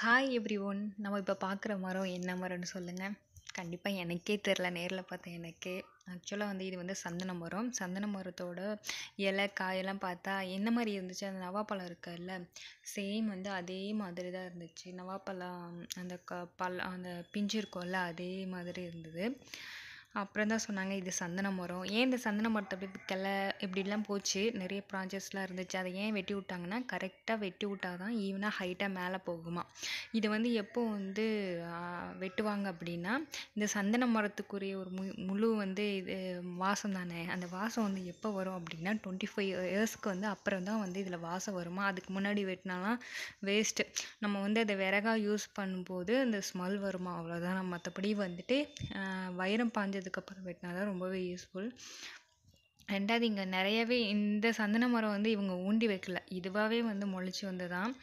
hi every one நம்ம இப்போ பார்க்குற மரம் என்ன மரம்னு சொல்லுங்கள் கண்டிப்பாக எனக்கே தெரில நேரில் பார்த்த எனக்கே ஆக்சுவலாக வந்து இது வந்து சந்தன மரம் சந்தன மரத்தோட இலை காயெல்லாம் பார்த்தா என்ன மாதிரி இருந்துச்சு அந்த நவாப்பழம் இருக்குல்ல சேம் வந்து அதே மாதிரி தான் இருந்துச்சு நவாப்பழம் அந்த க பல் அந்த பிஞ்சு இருக்கும்ல அதே மாதிரி இருந்தது அப்புறம் தான் சொன்னாங்க இது சந்தன மரம் ஏன் இந்த சந்தன மரத்தை அப்படி கிளை இப்படிலாம் போச்சு நிறைய ப்ராஜெக்ட்ஸ்லாம் இருந்துச்சு அதை ஏன் வெட்டி விட்டாங்கன்னா கரெக்டாக வெட்டி விட்டா தான் ஈவனாக ஹைட்டாக மேலே போகுமா இது வந்து எப்போ வந்து ஆ, வெட்டுவாங்க அப்படின்னா இந்த சந்தன மரத்துக்குரிய ஒரு மு முழு வந்து இது வாசம் தானே அந்த வாசம் வந்து எப்போ வரும் அப்படின்னா டுவெண்ட்டி ஃபைவ் இயர்ஸ்க்கு வந்து அப்புறம் தான் வந்து இதில் வாசம் வருமா அதுக்கு முன்னாடி வெட்டினாலாம் வேஸ்ட்டு நம்ம வந்து அதை விறகா யூஸ் பண்ணும்போது அந்த ஸ்மெல் வருமா அவ்வளோதான் மற்றபடி வந்துட்டு ஆ, வைரம் பாஞ்சதுக்கப்புறம் வெட்டினா தான் ரொம்பவே யூஸ்ஃபுல் ரெண்டாவது இங்கே நிறையவே இந்த சந்தன மரம் வந்து இவங்க ஊண்டி வைக்கல இதுவாகவே வந்து முளைச்சி வந்ததான்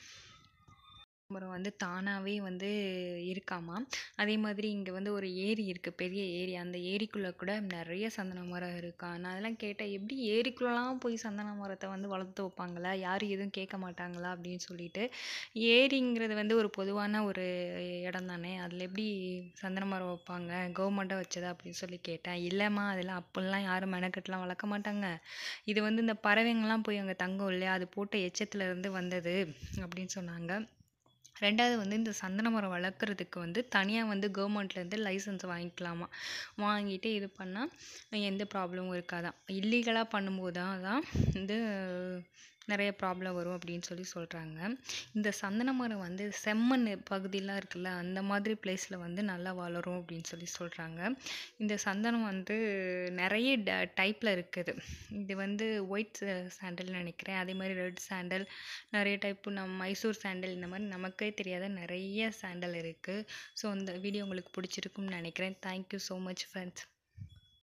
மரம் வந்து தானாகவே வந்து இருக்காமா அதே மாதிரி இங்கே வந்து ஒரு ஏரி இருக்குது பெரிய ஏரி அந்த ஏரிக்குள்ளே கூட நிறைய சந்தன மரம் இருக்கா நான் அதெல்லாம் கேட்டேன் எப்படி ஏரிக்குள்ளலாம் போய் சந்தன மரத்தை வந்து வளர்த்து வைப்பாங்களா யாரும் எதுவும் கேட்க மாட்டாங்களா அப்படின்னு சொல்லிட்டு ஏரிங்கிறது வந்து ஒரு பொதுவான ஒரு இடம் தானே அதில் எப்படி சந்தன மரம் வைப்பாங்க கவர்மெண்ட்டாக வச்சதா அப்படின்னு சொல்லி கேட்டேன் இல்லைம்மா அதெல்லாம் அப்போல்லாம் யாரும் மெனக்கெட்டுலாம் வளர்க்க மாட்டாங்க இது வந்து இந்த பறவைங்கள்லாம் போய் அங்கே தங்கும் இல்லையா அது போட்ட எச்சத்துல இருந்து வந்தது அப்படின்னு சொன்னாங்க ரெண்டாவது வந்து இந்த சந்தன மரம் வளர்க்குறதுக்கு வந்து தனியாக வந்து கவர்மெண்ட்லேருந்து லைசன்ஸ் வாங்கிக்கலாமா வாங்கிட்டு இது பண்ணால் எந்த ப்ராப்ளமும் இருக்காதாம் இல்லீகலாக பண்ணும்போது தான் தான் வந்து நிறைய ப்ராப்ளம் வரும் அப்படின்னு சொல்லி சொல்கிறாங்க இந்த சந்தன மரம் வந்து செம்மண் பகுதியெலாம் இருக்குல்ல அந்த மாதிரி பிளேஸில் வந்து நல்லா வளரும் அப்படின்னு சொல்லி சொல்கிறாங்க இந்த சந்தனம் வந்து நிறைய ட டைப்பில் இருக்குது இது வந்து ஒயிட் சாண்டல்னு நினைக்கிறேன் அதே மாதிரி ரெட் சாண்டல் நிறைய டைப்பு நம்ம மைசூர் சாண்டல் இந்த மாதிரி நமக்கே தெரியாத நிறைய சாண்டல் இருக்குது ஸோ இந்த வீடியோ உங்களுக்கு பிடிச்சிருக்கும்னு நினைக்கிறேன் தேங்க்யூ ஸோ மச் ஃப்ரெண்ட்ஸ்